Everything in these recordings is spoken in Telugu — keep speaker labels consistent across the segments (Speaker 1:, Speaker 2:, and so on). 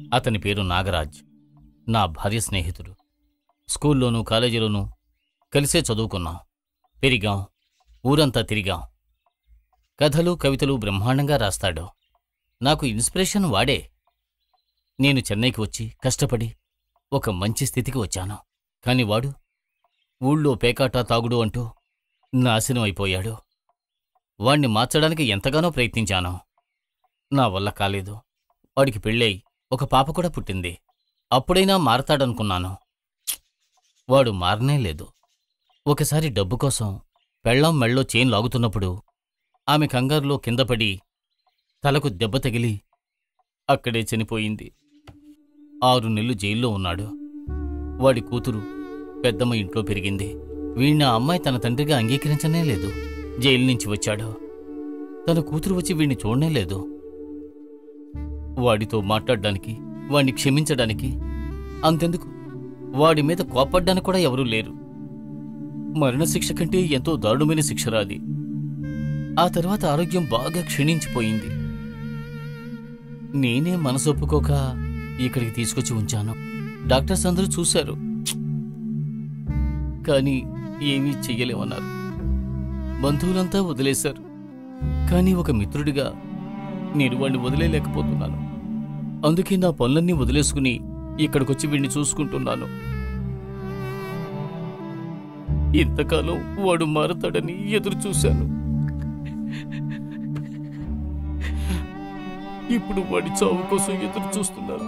Speaker 1: అతని పేరు నాగరాజ్ నా భార్య స్నేహితుడు స్కూల్లోనూ కాలేజీలోనూ కలిసే చదువుకున్నాం పెరిగాం ఊరంతా తిరిగాం కథలు కవితలు బ్రహ్మాండంగా రాస్తాడు నాకు ఇన్స్పిరేషన్ వాడే నేను చెన్నైకి వచ్చి కష్టపడి ఒక మంచి స్థితికి వచ్చాను కాని వాడు ఊళ్ళో పేకాట తాగుడు అంటూ నాశనం అయిపోయాడు వాణ్ణి మార్చడానికి ఎంతగానో ప్రయత్నించాను నా వల్ల కాలేదు వాడికి పెళ్ళై ఒక పాప కూడా పుట్టింది అప్పుడైనా మారతాడనుకున్నాను ఛ్! వాడు మారనే లేదు ఒకసారి డబ్బు కోసం పెళ్ళాం మెళ్ళో చైన్ లాగుతున్నప్పుడు ఆమె కంగారులో కిందపడి తలకు దెబ్బ తగిలి అక్కడే చనిపోయింది ఆరు నెలలు జైల్లో ఉన్నాడు వాడి కూతురు పెద్దమ్మ ఇంట్లో పెరిగింది వీణ్ణి ఆ అమ్మాయి తన తండ్రిగా అంగీకరించనే లేదు జైలు నుంచి వచ్చాడు తన కూతురు వచ్చి వీణ్ణి చూడనే లేదు వాడితో మాట్లాడడానికి వాణ్ణి క్షమించడానికి అంతెందుకు వాడి మీద కోపడ్డానికి కూడా ఎవరూ లేరు మరణశిక్ష కంటే ఎంతో దారుణమైన శిక్ష రాది ఆ తర్వాత ఆరోగ్యం బాగా క్షీణించిపోయింది నేనే మనసొప్పుకోక ఇక్కడికి తీసుకొచ్చి ఉంచాను డాక్టర్స్ అందరూ చూశారు కానీ ఏమీ చెయ్యలేమన్నారు బంధువులంతా వదిలేశారు కానీ ఒక మిత్రుడిగా నేను వాడిని వదిలేయలేకపోతున్నాను అందుకే నా పనులన్నీ వదిలేసుకుని ఇక్కడికొచ్చి వీడిని చూసుకుంటున్నాను ఇంతకాలం వాడు మారతాడని ఎదురు చూశాను ఇప్పుడు వాడి చావు కోసం ఎదురు చూస్తున్నాను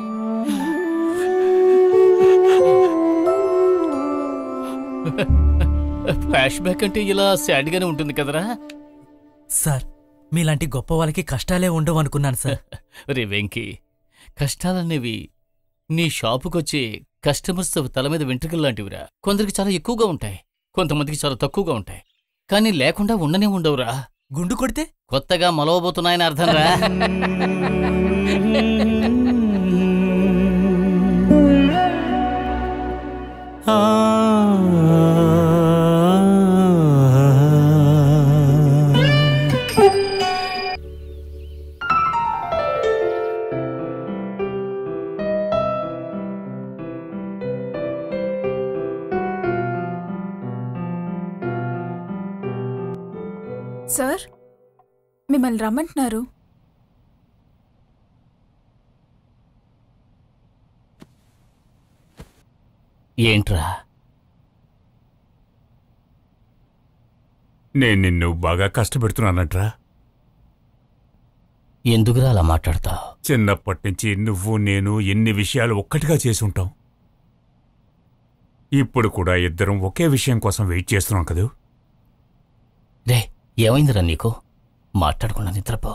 Speaker 1: ఫ్లాష్ బ్యాక్ అంటే ఇలా సాడ్గానే ఉంటుంది కదరా
Speaker 2: సార్ మీలాంటి గొప్ప వాళ్ళకి కష్టాలే ఉండవు అనుకున్నాను సార్
Speaker 1: రే వెంకీ కష్టాలనేవి నీ షాపుకొచ్చే కస్టమర్స్ తల మీద వెంట్రుకలు లాంటివిరా కొందరికి చాలా ఎక్కువగా ఉంటాయి కొంతమందికి చాలా తక్కువగా ఉంటాయి కానీ లేకుండా ఉండనే ఉండవురా
Speaker 2: గుండు కొడితే
Speaker 1: కొత్తగా మొలవబోతున్నాయని అర్థం రా
Speaker 3: సార్ మిమ్మల్ని రమ్మంటున్నారు
Speaker 1: ఏంట్రా
Speaker 4: నేను నిన్ను బాగా కష్టపెడుతున్నానట్రా
Speaker 1: ఎందుకురా అలా మాట్లాడతావు
Speaker 4: చిన్నప్పటి నుంచి నువ్వు నేను ఎన్ని విషయాలు ఒక్కటిగా చేసి ఉంటాం ఇప్పుడు కూడా ఇద్దరం ఒకే విషయం కోసం వెయిట్ చేస్తున్నాం కదూ
Speaker 1: రే ఏమైందిరా నీకు మాట్లాడకుండా నిద్రపో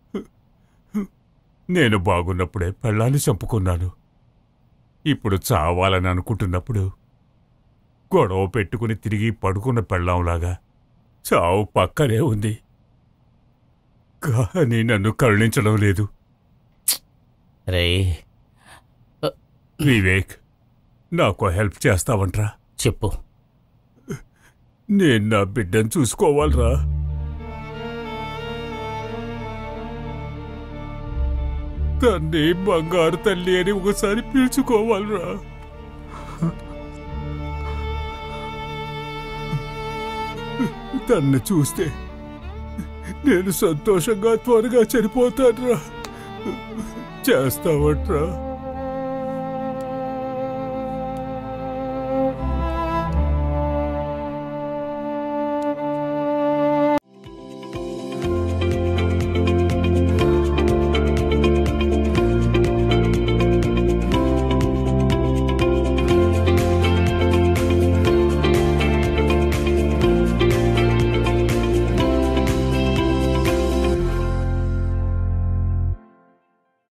Speaker 4: నేను బాగున్నప్పుడే పెళ్ళాన్ని చంపుకున్నాను ఇప్పుడు చావాలని అనుకుంటున్నప్పుడు గొడవ పెట్టుకుని తిరిగి పడుకున్న పెళ్ళాంలాగా చావు పక్కనే ఉంది కానీ నన్ను కరుణించడం లేదు
Speaker 1: రే
Speaker 4: వివేక్ నాకు హెల్ప్ చేస్తావంట్రా
Speaker 1: చెప్పు
Speaker 4: నేను నా బిడ్డను చూసుకోవాలరా తన్ని బంగారు తల్లి అని ఒకసారి పిలుచుకోవాలరా తన్ను చూస్తే నేను సంతోషంగా త్వరగా చనిపోతానురా చేస్తావట్రా